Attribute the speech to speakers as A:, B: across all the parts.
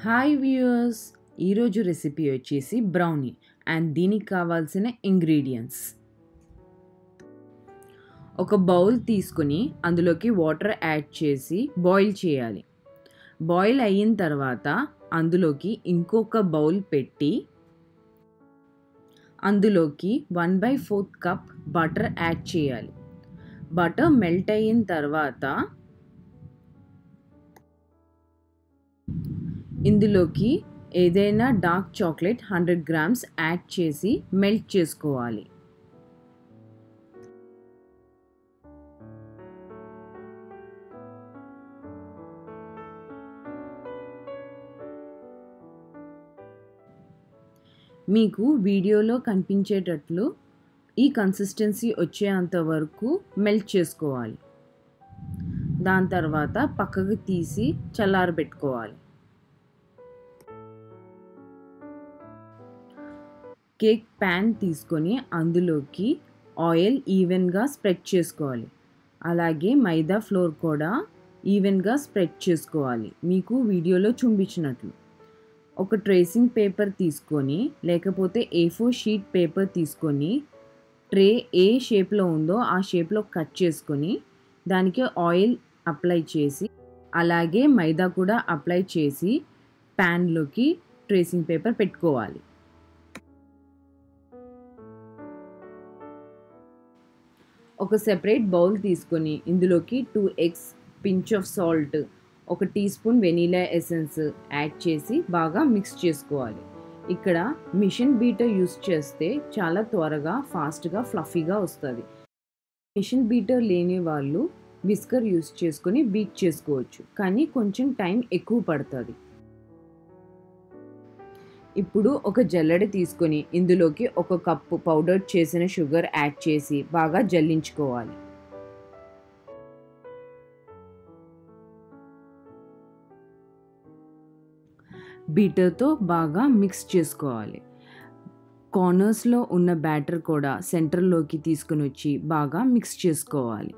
A: hi viewers ఈరోజు recipe వచ్చేసి brownie and దీనికి కావాల్సిన ఇంగ్రీడియంట్స్ ఒక బౌల్ తీసుకుని అందులోకి వాటర్ యాడ్ చేసి బాయిల్ చేయాలి బాయిల్ అయిన తర్వాత అందులోకి ఇంకొక బౌల్ పెట్టి అందులోకి one by fourth cup butter add చేయాలి బటర్ మెల్ట్ అయిన తర్వాత ఇందులోకి ఏదైనా dark chocolate hundred grams add చేసి మెల్ట్ చేసుకోవాలి మీకు వీడియోలో కనిపించేటట్లు ఈ కన్సిస్టెన్సీ వచ్చేంత వరకు మెల్ట్ చేసుకోవాలి దాని తర్వాత పక్కకు తీసి చల్లారబెట్టుకోవాలి కేక్ ప్యాన్ తీసుకొని అందులోకి ఆయిల్ ఈవెన్గా స్ప్రెడ్ చేసుకోవాలి అలాగే మైదా ఫ్లోర్ కూడా ఈవెన్గా స్ప్రెడ్ చేసుకోవాలి మీకు వీడియోలో చూపించినట్లు ఒక ట్రేసింగ్ పేపర్ తీసుకొని లేకపోతే ఏ ఫోర్ షీట్ పేపర్ తీసుకొని ట్రే ఏ షేప్లో ఉందో ఆ షేప్లో కట్ చేసుకొని దానికి ఆయిల్ అప్లై చేసి అలాగే మైదా కూడా అప్లై చేసి ప్యాన్లోకి ట్రేసింగ్ పేపర్ పెట్టుకోవాలి ఒక సెపరేట్ బౌల్ తీసుకొని ఇందులోకి two eggs pinch of salt ఒక teaspoon vanilla essence add చేసి బాగా మిక్స్ చేసుకోవాలి ఇక్కడ మిషన్ బీటర్ యూస్ చేస్తే చాలా త్వరగా ఫాస్ట్గా ఫ్లఫీగా వస్తుంది మిషన్ బీటర్ లేని వాళ్ళు విస్కర్ యూస్ చేసుకొని బీట్ చేసుకోవచ్చు కానీ కొంచెం టైం ఎక్కువ పడుతుంది ఇప్పుడు ఒక జల్లెడ తీసుకొని ఇందులోకి ఒక కప్పు పౌడర్ చేసిన షుగర్ యాడ్ చేసి బాగా జల్లించుకోవాలి బీటర్తో బాగా మిక్స్ చేసుకోవాలి కార్నర్స్లో ఉన్న బ్యాటర్ కూడా సెంటర్లోకి తీసుకుని వచ్చి బాగా మిక్స్ చేసుకోవాలి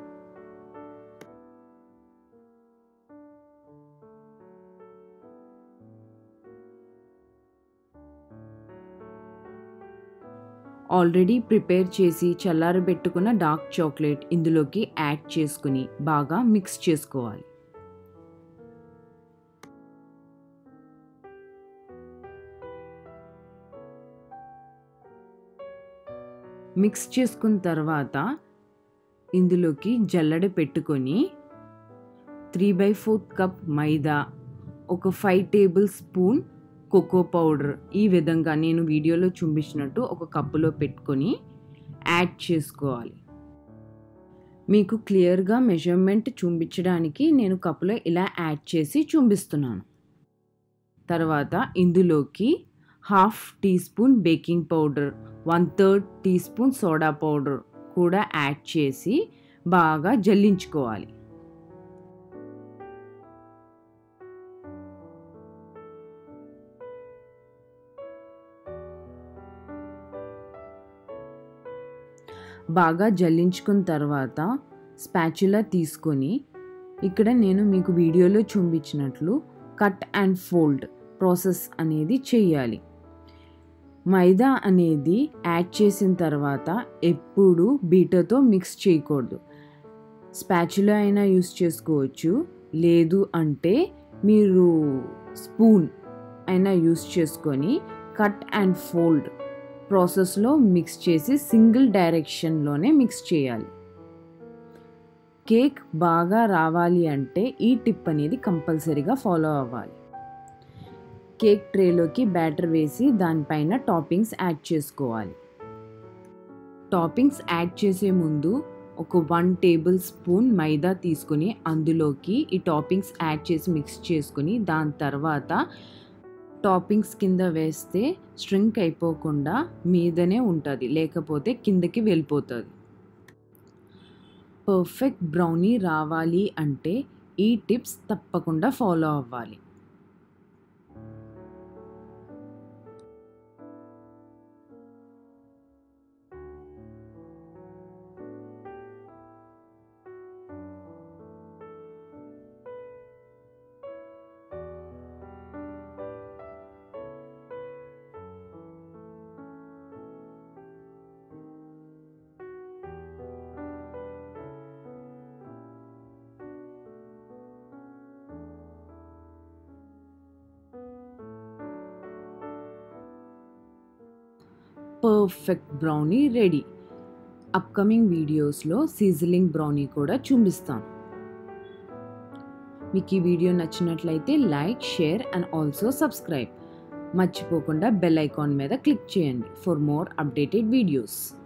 A: ఆల్రెడీ ప్రిపేర్ చేసి చల్లారబెట్టుకున్న డార్క్ చాక్లెట్ ఇందులోకి యాడ్ చేసుకుని బాగా మిక్స్ చేసుకోవాలి మిక్స్ చేసుకున్న తర్వాత ఇందులోకి జల్లెడ పెట్టుకొని three by fourth cup maida ఒక five tablespoon cocoa powder ఈ విధంగా నేను వీడియోలో చూపించినట్టు ఒక కప్పులో పెట్టుకొని యాడ్ చేసుకోవాలి మీకు క్లియర్గా మెజర్మెంట్ చూపించడానికి నేను కప్పులో ఇలా యాడ్ చేసి చూపిస్తున్నాను తర్వాత ఇందులోకి half teaspoon baking powder one third teaspoon soda powder కూడా యాడ్ చేసి బాగా జల్లించుకోవాలి బాగా జల్లించుకున్న తర్వాత స్పాచులా తీసుకొని ఇక్కడ నేను మీకు వీడియోలో చూపించినట్లు కట్ అండ్ ఫోల్డ్ ప్రాసెస్ అనేది చేయాలి మైదా అనేది యాడ్ చేసిన తర్వాత ఎప్పుడు బీటర్తో మిక్స్ చేయకూడదు స్పాచులా అయినా యూస్ చేసుకోవచ్చు లేదు అంటే మీరు స్పూన్ అయినా యూస్ చేసుకొని కట్ అండ్ ఫోల్డ్ ప్రాసెస్లో మిక్స్ చేసి సింగిల్ డైరెక్షన్లోనే మిక్స్ చేయాలి కేక్ బాగా రావాలి అంటే ఈ టిప్ అనేది కంపల్సరీగా ఫాలో అవ్వాలి కేక్ ట్రేలోకి బ్యాటర్ వేసి దానిపైన టాపింగ్స్ యాడ్ చేసుకోవాలి టాపింగ్స్ యాడ్ చేసే ముందు ఒక వన్ టేబుల్ స్పూన్ మైదా తీసుకుని అందులోకి ఈ టాపింగ్స్ యాడ్ చేసి మిక్స్ చేసుకుని దాని తర్వాత టాపింగ్స్ కింద వేస్తే స్ట్రింక్ అయిపోకుండా మీదనే ఉంటుంది లేకపోతే కిందకి వెళ్ళిపోతుంది పర్ఫెక్ట్ బ్రౌనీ రావాలి అంటే ఈ టిప్స్ తప్పకుండా ఫాలో అవ్వాలి పర్ఫెక్ట్ బ్రౌనీ రెడీ అప్కమింగ్ వీడియోస్లో సీజలింగ్ బ్రౌనీ కూడా చూపిస్తాను మీకు ఈ వీడియో నచ్చినట్లయితే like share and also subscribe మర్చిపోకుండా బెల్ ఐకాన్ మీద క్లిక్ చేయండి ఫర్ మోర్ అప్డేటెడ్ వీడియోస్